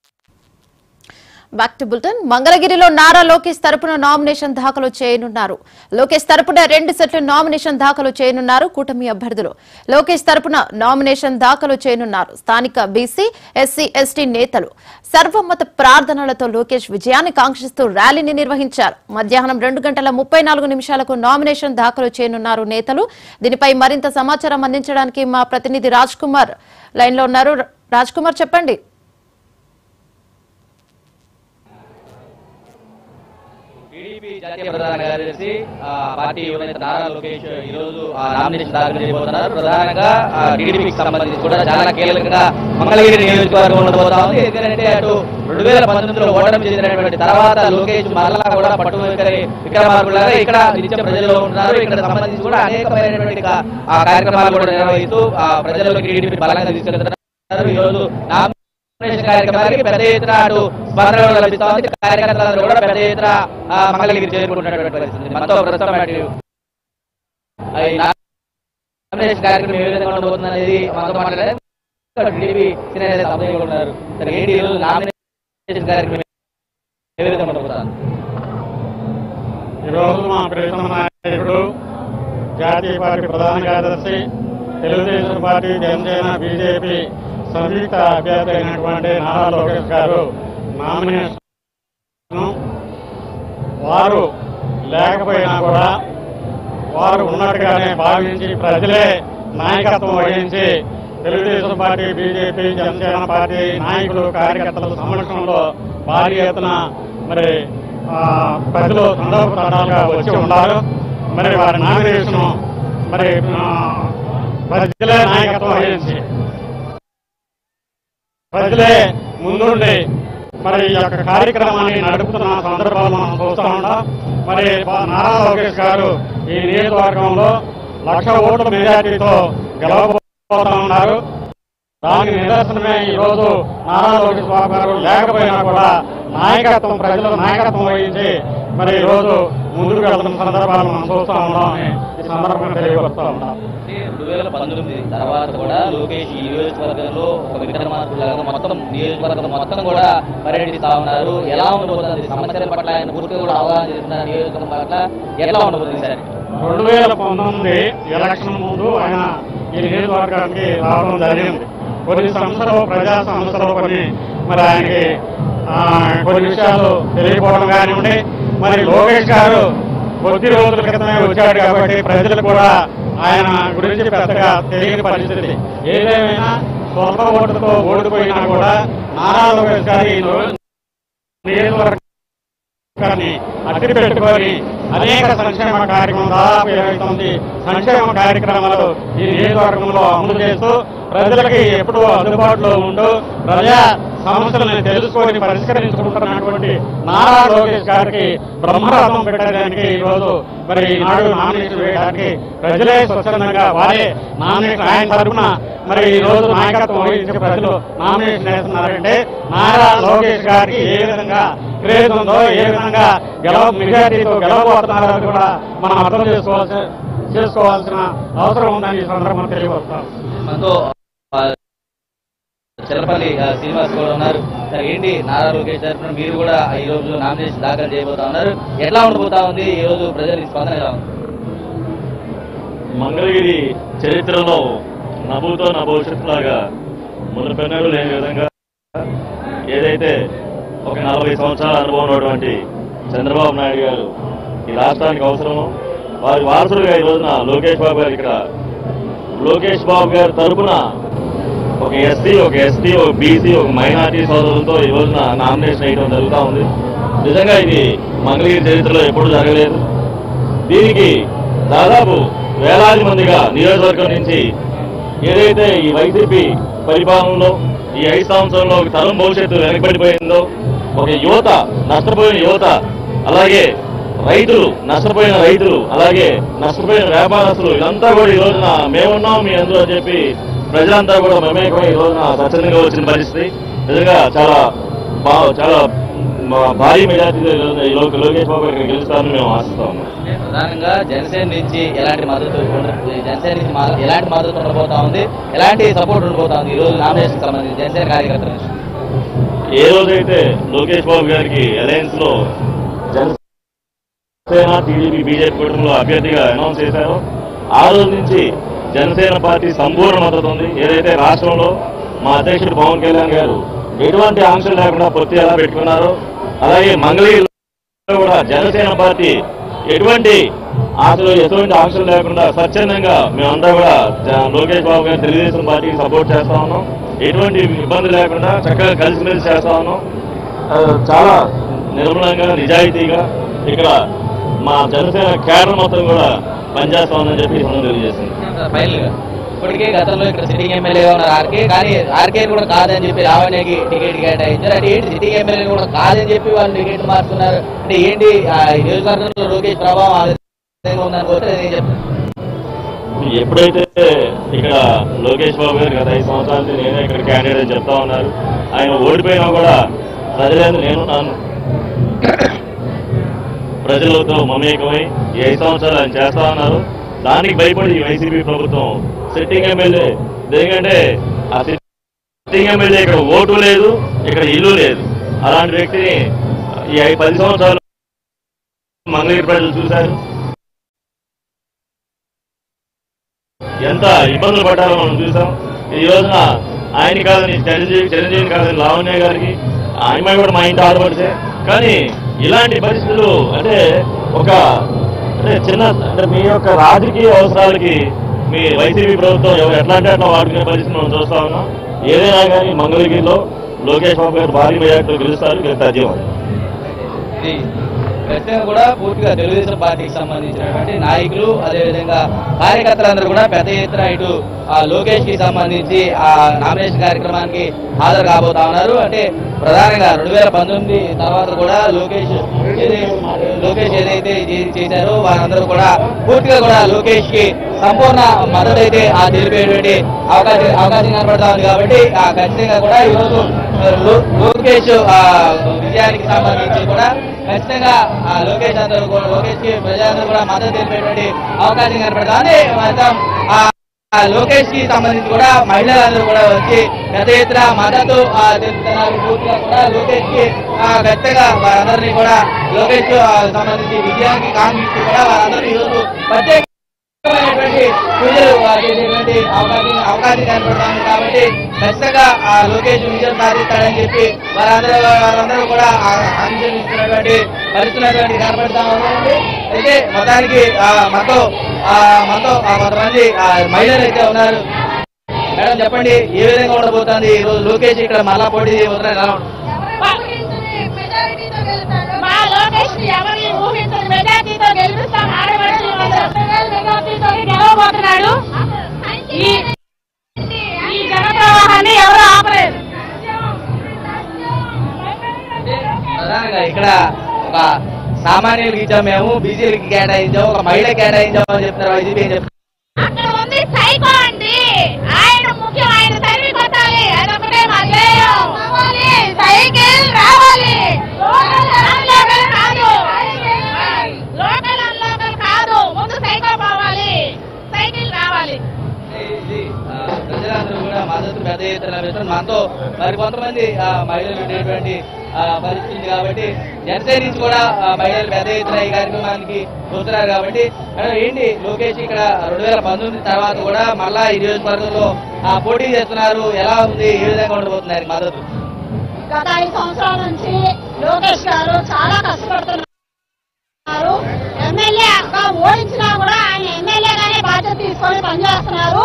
Back to bulletin మంగళగిరిలో నారా లోకేష్ తరపున nomination దాఖలు చేయనున్నారు లోకేష్ తరపున రెండు సెట్లు నామినేషన్ దాఖలు చేయనున్నారు కూటమి అభ్యర్థులు లోకేష్ తరపున నామినేషన్ దాఖలు చేయనున్నారు స్థానిక బీసీ ఎస్సీ ఎస్టీ నేతలు సర్వమత ప్రార్థనలతో లోకేష్ విజయాన్ని కాంక్షిస్తూ ర్యాలీని నిర్వహించారు మధ్యాహ్నం రెండు గంటల ముప్పై నాలుగు నిమిషాలకు నామినేషన్ దాఖలు చేయనున్నారు నేతలు దీనిపై మరింత సమాచారం అందించడానికి మా ప్రతినిధి రాజ్ కుమార్ లైన్ లో ఉన్నారు రాజ్ కుమార్ చెప్పండి టీడీపీ జాతీయ ప్రధాన కార్యదర్శి ఆ, పార్టీ యువనేత నారా లోకేష్ ఈ రోజు ఆ నామినేషన్ దాఖలు చేయబోతున్నారు ప్రధానంగా ఆ, టీడీపీకి సంబంధించి కూడా చాలా కీలకంగా మంగళగిరి నియోజకవర్గం ఉండబోతా ఉంది ఎందుకంటే అటు రెండు వేల పంతొమ్మిదిలో ఓటమి చెందినటువంటి తర్వాత లోకేష్ మరలా కూడా పట్టు వైఖరి విక్రమార్కులాగా ఇక్కడ నిత్య ప్రజల్లో ఉంటున్నారు ఇక్కడ సంబంధించి కూడా అనేకమైనటువంటి కా- ఆ కార్యక్రమాలు కూడా నిర్వహిస్తూ ఆ ప్రజల్లోకి టీడీపీ బలంగా తీసుకెళ్తున్నారు ఈ రోజు నామినేషన్ కార్యక్రమానికి పెద్ద ఎత్తున అటు స్పందన కూడా లభిస్తా ఉంది కార్యకర్తలందరూ కూడా పెద్ద ఎత్తున ఆ, మంగళగిరి చేరుకుంటున్నటువంటి పరిస్థితి మనతో ప్రస్తుతం అటు ఆ, ఈ నామినేషన్ కార్యక్రమం ఏ విధంగా ఉండబోతుంది అనేది మనతో మాట్లాడారు టీడీపీ సీనియర్ సభ్యులు ఉన్నారు సరే ఏంటి ఈ రోజు నామినేషన్ కార్యక్రమం ఏ విధంగా ఉండబోతుంది ఈరోజు మా ప్రియతమ నాయకుడు జాతీయ పార్టీ ప్రధాన కార్యదర్శి తెలుగుదేశం పార్టీ జనసేన బీజేపీ సంయుక్త అభ్యర్థి అయినటువంటి నారా లోకేష్ గారు నామినేషన్ వారు లేకపోయినా కూడా వారు ఉన్నట్టుగానే భావించి ప్రజలే నాయకత్వం వహించి Telugu Desam party BJP Janasena party నాయకులు కార్యకర్తల సమక్షంలో భారీ ఎత్తున మరి ఆ, ప్రజలు తండోపతండాలుగా వచ్చి ఉన్నారు మరి వారి నామినేషన్ మరి ఆ, ప్రజలే నాయకత్వం వహించి ప్రజలే ముందుండి మరి ఈ యొక్క కార్యక్రమాన్ని నడుపుతున్న సందర్భాలు మనం చూస్తూ ఉంటాం మరి బా- నారా లోకేష్ గారు ఈ నియోజకవర్గంలో లక్ష ఓట్ల మెజార్టీతో గెలవబోతా ఉన్నారు దానికి నిదర్శనమే ఈ రోజు నారా లోకేష్ బాబు గారు లేకపోయినా కూడా నాయకత్వం ప్రజల నాయకత్వం వహించి మరి ఈ రోజు ముందుకు వెళ్తున్న సందర్భాలు మనం చూస్తూ ఉన్నామని ఈ సందర్భంగా తెలియపరుస్తూ ఉంటాం రెండు వేల పంతొమ్మిది తర్వాత కూడా లోకేష్ ఈ నియోజకవర్గంలో ఒక విక్రమార్కులాగా మొత్తం నియోజకవర్గం మొత్తం కూడా పర్యటిస్తా ఉన్నారు ఎలా ఉండబోతుంది సమస్యల పట్ల ఆయన పూర్తిగా కూడా అవగాహన చేస్తున్నారు నియోజకవర్గం పట్ల ఎట్లా ఉండబోతుంది సార్ రెండు వేల పంతొమ్మిది ఎలక్షన్ ముందు ఆయన ఈ నియోజకవర్గానికి రావడం జరిగింది కొన్ని సంస్థలు ప్రజా సంస్థలు కొన్ని మరి ఆయనకి ఆ, కొన్ని విషయాలు తెలియకపోవడం కానివ్వండి మరి లోకేష్ గారు కొద్ది రోజుల క్రితమే వచ్చాడు కాబట్టి ప్రజలు కూడా ఆయన గురించి పెద్దగా తెలియని పరిస్థితి ఏదేమైనా స్వల్ప ఓటుతో ఓడిపోయినా కూడా నారా లోకేష్ గారి ఈ నియోజకవర్గాన్ని అట్టి పెట్టుకొని అనేక సంక్షేమ కార్యక్రమాలు దాదాపు ఇరవై తొమ్మిది సంక్షేమ కార్యక్రమాలు ఈ నియోజకవర్గంలో అమలు చేస్తూ ప్రజలకి ఎప్పుడూ అందుబాటులో ఉంటూ ప్రజా సమస్యలను తెలుసుకొని పరిష్కరించుకుంటున్నటువంటి నారా లోకేష్ గారికి బ్రహ్మరథం పెట్టడానికి ఈ రోజు మరి ఈనాడు నామినేషన్ వేయడానికి ప్రజలే స్వచ్ఛందంగా వారే నామినేషన్ ఆయన తరఫున మరి ఈ రోజు నాయకత్వం వహించి ప్రజలు నామినేషన్ వేస్తున్నారంటే నారా లోకేష్ గారికి ఏ విధంగా క్రేజ్ ఉందో ఏ విధంగా గెలవ మెజారిటీతో గెలవబోతున్నారో అది కూడా మనం అర్థం చేసుకోవాల్సిన చేసుకోవాల్సిన అవసరం ఉందని ఈ సందర్భంగా తెలియవస్తాం మనతో ఆ, చిరపల్లి ఆ, శ్రీనివాస్ కూడా ఉన్నారు సార్ ఏంటి నారా లోకేష్ తరఫున మీరు కూడా ఈ రోజు నామినేషన్ దాఖలు చేయబోతా ఉన్నారు ఎట్లా ఉండబోతా ఉంది ఈ రోజు ప్రజల స్పందన ఎలా ఉంది మంగళగిరి చరిత్రలో నవ్వుతో నా భవిష్యత్తులాగా మునుపెన్నడూ లేని విధంగా ఏదైతే ఒక నలభై సంవత్సరాల అనుభవం ఉన్నటువంటి చంద్రబాబు నాయుడు గారు ఈ రాష్ట్రానికి అవసరమో వారి వారసులుగా ఈ రోజున లోకేష్ బాబు గారు ఇక్కడ లోకేష్ బాబు గారి తరపున ఒక ఎస్సీ ఒక ఎస్టీ ఒక బీసీ ఒక మైనార్టీ సోదరులతో ఈ రోజున నామినేషన్ వేయడం జరుగుతూ ఉంది నిజంగా ఇది మంగళగిరి చరిత్రలో ఎప్పుడూ జరగలేదు దీనికి దాదాపు వేలాది మందిగా నియోజకవర్గం నుంచి ఏదైతే ఈ వైసీపీ పరిపాలనలో ఈ ఐదు సంవత్సరంలో ఒక తరం భవిష్యత్తు వెనకబడిపోయిందో ఒక యువత నష్టపోయిన యువత అలాగే రైతులు నష్టపోయిన రైతులు అలాగే నష్టపోయిన వ్యాపారస్తులు ఇదంతా కూడా ఈ రోజున మేమున్నాం మీ అందరూ అని చెప్పి ప్రజలంతా కూడా మమేకమై ఈ రోజున స్వచ్ఛందంగా వచ్చిన పరిస్థితి నిజంగా చాలా బా చాలా మా- భారీ మెజార్టీతో ఈ రోజున ఈ లో- లోకేష్ బాబు ఇక్కడ గెలుస్తారని మేము ఆశిస్తాం ప్రధానంగా జనసేన నుంచి ఎలాంటి మద్దతు ఉండ- జనసేన నుంచి మా- ఎలాంటి మద్దతు ఉండబోతా ఉంది ఎలాంటి సపోర్ట్ ఉండబోతా ఉంది ఈ రోజు నామినేషన్ సంబంధించి జనసేన కార్యకర్తల నుంచి ఏ రోజైతే లోకేష్ బాబు గారికి అలయన్స్ లో జనసేన టీడీపీ బీజేపీ కూటమిలో అభ్యర్థిగా అనౌన్స్ చేశారో ఆ రోజు నుంచి జనసేన పార్టీ సంపూర్ణ మద్దతు ఉంది ఏదైతే రాష్ట్రంలో మా అధ్యక్షుడు పవన్ కళ్యాణ్ గారు ఎటువంటి ఆంక్షలు లేకుండా పొత్తి ఎలా పెట్టుకున్నారో అలాగే మంగళగిరిలో కూడా జనసేన పార్టీ ఎటువంటి ఆశలు ఎటువంటి ఆంక్షలు లేకుండా స్వచ్ఛందంగా మేమంతా కూడా జ- లోకేష్ బాబు గారు తెలుగుదేశం పార్టీకి సపోర్ట్ చేస్తా ఉన్నాం ఎటువంటి ఇబ్బంది లేకుండా చక్కగా కలిసిమెలిసి చేస్తా ఉన్నాం ఆ, చాలా నిర్మలంగా నిజాయితీగా ఇక్కడ మా జనసేన కేడర్ మొత్తం కూడా పనిచేస్తా ఉందని చెప్పి మనం తెలియజేసింది ఫైనల్ గా ఇప్పటికే గతంలో ఇక్కడ సిట్టింగ్ ఎమ్మెల్యేగా ఉన్నారు ఆర్కే కానీ ఆర్కే కూడా కాదని చెప్పి లావణ్యకి టికెట్ కేటాయించారు అంటే ఏంటి సిట్టింగ్ ఎమ్మెల్యే కూడా కాదని చెప్పి వాళ్ళు టికెట్ మార్చుకున్నారు అంటే ఏంటి ఆ నియోజకవర్గంలో లోకేష్ ప్రభావం ఆ విధంగా ఉందని పోతే నేను చెప్తాను ఎప్పుడైతే ఇక్కడ లోకేష్ బాబు గారు గత ఐదు సంవత్సరాల నుంచి నేనే ఇక్కడ క్యాండిడేట్ అని చెప్తా ఉన్నారు ఆయన ఓడిపోయినా కూడా ప్రజలందు నేను నన్ను ప్రజలతో మమేకమై ఈ ఐదు సంవత్సరాలు ఆయన చేస్తా ఉన్నారు దానికి భయపడి ఈ వైసీపీ ప్రభుత్వం సిట్టింగ్ ఎమ్మెల్యే ఎందుకంటే ఆ సిట్టింగ్ ఎమ్మెల్యే ఇక్కడ ఓటు లేదు ఇక్కడ ఇల్లు లేదు అలాంటి వ్యక్తిని ఈ ఐదు పది సంవత్సరాలు మంగళగిరి ప్రజలు చూశారు ఎంత ఇబ్బందులు పడ్డారో మనం చూసాం ఈ రోజున ఆయన కాదని చిరంజీవి చిరంజీవి కాదని లావణ్య గారికి ఆయన కూడా మా ఇంటి ఆడపడితే కానీ ఇలాంటి పరిస్థితులు అంటే ఒక అంటే చిన్న అంటే మీ యొక్క రాజకీయ అవసరాలకి మీ వైసీపీ ప్రభుత్వం ఎవ- ఎట్లా అంటే అట్లా వాడుకునే పరిస్థితి మనం చూస్తా ఉన్నాం ఏదైనా కానీ మంగళగిరిలో లోకేష్ బాబు గారు భారీ మెజార్టీతో గెలుస్తారు గెలుస్తారు జీవం ఇది ఖచ్చితంగా కూడా పూర్తిగా తెలుగుదేశం పార్టీకి సంబంధించినటువంటి నాయకులు అదేవిధంగా కార్యకర్తలందరూ కూడా పెద్ద ఎత్తున ఇటు ఆ లోకేష్ కి సంబంధించి ఆ నామినేషన్ కార్యక్రమానికి హాజరు కాబోతా ఉన్నారు అంటే ప్రధానంగా రెండు వేల పంతొమ్మిది తర్వాత కూడా లోకేష్ ఏదైతే లోకేష్ ఏదైతే చే- చేశారో వారందరూ కూడా పూర్తిగా కూడా లోకేష్ కి సంపూర్ణ మద్దతు అయితే ఆ తెలిపేటువంటి అవకాశం అవకాశం కనబడతా ఉంది కాబట్టి ఆ ఖచ్చితంగా కూడా ఈరోజు లో- లోకేష్ ఆ విజయానికి సంబంధించి కూడా ఖచ్చితంగా ఆ లోకేష్ అందరూ కూడా లోకేష్ కి ప్రజలందరూ కూడా మద్దతు తెలిపేటువంటి అవకాశం కనపడుతుంది మొత్తం ఆ ఆ లోకేష్ కి సంబంధించి కూడా మహిళలందరూ కూడా వచ్చి పెద్ద ఎత్తున మద్దతు ఆ, తెలుపుతున్నారు పూర్తిగా కూడా లోకేష్ కి ఆ, ఖచ్చితంగా వారందరినీ కూడా లోకేష్ ఆ, సంబంధించి విజయానికి కాంక్షిస్తూ కూడా వారందరూ ఈరోజు ప్రత్యేక అనేటువంటి పూజలు ఆ, చేసేటువంటి అవకాశం అవకాశం కనపడుతుంది కాబట్టి ఖచ్చితంగా ఆ లోకేష్ విజయం సాధిస్తాడని చెప్పి వారందరూ వారందరూ కూడా ఆ ఆంక్షలు ఇస్తున్నటువంటి పరిస్థితున్నటువంటి కనపడతా ఉందండి అయితే మొత్తానికి ఆ, మనతో ఆ, మనతో ఆ, కొంతమంది ఆ, మహిళలు అయితే ఉన్నారు మేడం చెప్పండి ఏ విధంగా ఉండబోతుంది ఈ రోజు లోకేష్ ఇక్కడ మళ్ళా పోటీ చేయబోతున్నారు ఎలా ఉంటుంది? మా లోకేష్ ని ఎవరిని ఊహించని మెజార్టీతో గెలిపిస్తాం ఆడబడి మెజార్టీతో గెలవబోతున్నాడు ఈ ఈ జన ప్రవాహాన్ని ఎవరు ఆపలేరు ప్రధానంగా ఇక్కడ ఒక సామాన్యులకి ఇచ్చాం మేము బీసీలకి కేటాయించాం ఒక మహిళ కేటాయించాం అని చెప్తున్నారు వైసీపీ ఏం చెప్తున్నారు అక్కడ ఉంది సైకో అండి ఆయన ముఖ్యం ఆయన తరిమి కొట్టాలి అదొకటే మా ధ్యేయం సైకిల్ రావాలి లోకల్ అన్లోకల్ కాదు లోకల్ అన్లోకల్ కాదు ముందు సైకో పోవాలి సైకిల్ రావాలి ఇది, ఆ, ప్రజలందరూ కూడా మద్దతు పెద్ద ఎత్తున వ్యక్తం మనతో మరి కొంతమంది ఆ, మహిళలు ఉండేటువంటి ఆ, పరిస్థితి ఉంది కాబట్టి జనసేన నుంచి కూడా ఆ, మహిళలు పెద్ద ఎత్తున ఈ కార్యక్రమానికి వస్తున్నారు కాబట్టి మేడం ఏంటి లోకేష్ ఇక్కడ రెండు వేల పంతొమ్మిది తర్వాత కూడా మళ్ళా ఈ నియోజకవర్గంలో ఆ, పోటీ చేస్తున్నారు ఎలా ఉంది ఏ విధంగా ఉండబోతున్నారు ఈ మద్దతు గత ఐదు సంవత్సరాల నుంచి లోకేష్ గారు చాలా కష్టపడుతున్నారు ఎమ్మెల్యేగా ఓడించినా కూడా ఆయన ఎమ్మెల్యేగానే బాధ్యత తీసుకొని పనిచేస్తున్నారు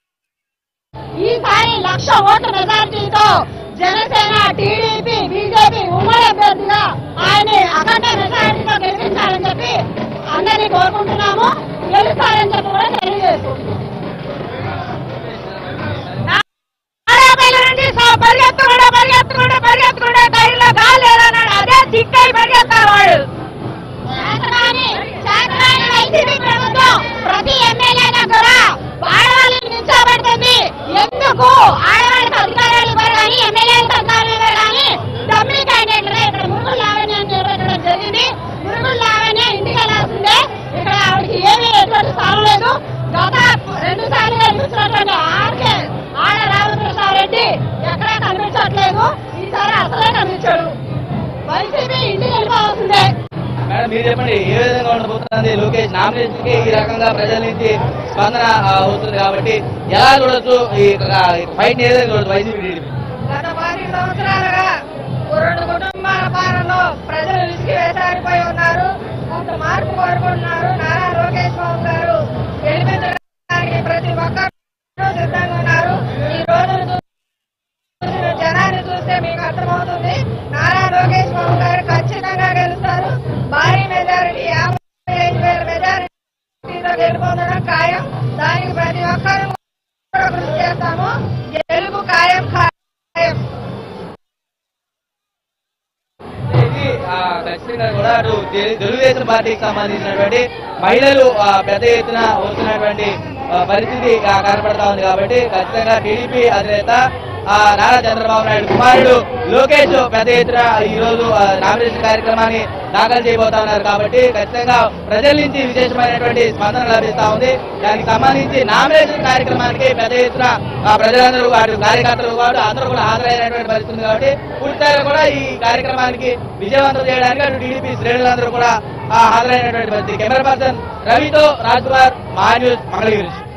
ఈసారి లక్ష ఓట్ల మెజార్టీతో జనసేన టీడీపీ బీజేపీ ఉమ్మడి అభ్యర్థిగా ఆయన్ని అఖండ మెజార్టీతో గెలిపించాలని చెప్పి అందరినీ కోరుకుంటున్నాము గెలుస్తారని చెప్పి కూడా తెలియజేస్తున్నాం ఆడపిల్ల నుండి సా- పరిగెత్తకుండా పరిగెత్తకుండా పరిగెత్తకుండా టైర్లో గాలి లేదన్నాడు అదే చిక్కై పరిగెత్తారు వాడు శాతనాని శాతనాని వైసీపీ ప్రభుత్వం ప్రతి ఎమ్మెల్యే దగ్గర ఆడవాళ్ళని నిల్చోబెడుతుంది ఎందుకు ఆడవాళ్ళకి అధికారాలు ఇవ్వరు కానీ ఎమ్మెల్యేలకు అధికారాలు ఇవ్వరు కానీ డమ్మీ క్యాండిడేట్ ఇక్కడ మురుగులు లావణ్య అని నిలబెట్టడం జరిగింది మురుగులు లావణ్య ఇంటికి వెళ్ళాల్సిందే ఇక్కడ ఆవిడకి ఏమీ ఎటువంటి స్థానం లేదు గత రెండు సార్లు కనిపించినటువంటి ఆర్కే ఆడ రామకృష్ణారెడ్డి ఎక్కడా కనిపించట్లేదు మీరు చెప్పండి ఏ విధంగా ఉండబోతుంది లోకేష్ నామినేషన్ కి ఈ రకంగా ప్రజల నుంచి స్పందన ఆ, అవుతుంది కాబట్టి ఎలా చూడొచ్చు ఈ ఫైట్ ఏ విధంగా చూడొచ్చు వైసీపీ టీడీపీ గత పది సంవత్సరాలుగా రెండు కుటుంబాల పాలనలో ప్రజలు విసిగి వేసారిపోయి ఉన్నారు కొంత మార్పు కోరుకుంటున్నారు నారా లోకేష్ బాబు గారు గెలిపించడానికి ప్రతి ఒక్కరూ సిద్ధంగా ఉన్నారు ఈ రోజు చూసిన జనాన్ని చూస్తే మీకు అర్థమవుతుంది నారా లోకేష్ బాబు గారు ఖచ్చితంగా గెలుస్తారు భారీ మెజారిటీ యాభై ఐదు వేల మెజారిటీతో గెలుపొందడం ఖాయం దానికి ప్రతి ఒక్కరూ కూడా కృషి చేస్తాము గెలుపు ఖాయం ఖాయం ఇది ఆ, ఖచ్చితంగా కూడా అటు తెలు- తెలుగుదేశం పార్టీకి సంబంధించినటువంటి మహిళలు ఆ, పెద్ద ఎత్తున వస్తున్నటువంటి ఆ, పరిస్థితి ఆ, కనపడతా ఉంది కాబట్టి ఖచ్చితంగా టీడీపీ అధినేత ఆ, నారా చంద్రబాబు నాయుడు కుమారుడు లోకేష్ పెద్ద ఎత్తున ఈ రోజు ఆ, నామినేషన్ కార్యక్రమాన్ని దాఖలు చేయబోతా ఉన్నారు కాబట్టి ఖచ్చితంగా ప్రజల నుంచి విశేషమైనటువంటి స్పందన లభిస్తా ఉంది దానికి సంబంధించి నామినేషన్ కార్యక్రమానికి పెద్ద ఎత్తున ఆ, ప్రజలందరూ అటు కార్యకర్తలు కాదు అందరూ కూడా హాజరైనటువంటి పరిస్థితి ఉంది కాబట్టి పూర్తిస్థాయిలో కూడా ఈ కార్యక్రమానికి విజయవంతం చేయడానికి అటు టీడీపీ శ్రేణులందరూ కూడా ఆ, హాజరైనటువంటి పరిస్థితి కెమెరా పర్సన్ రవితో రాజ్ కుమార్ మా న్యూస్ మంగళగిరి నుంచి.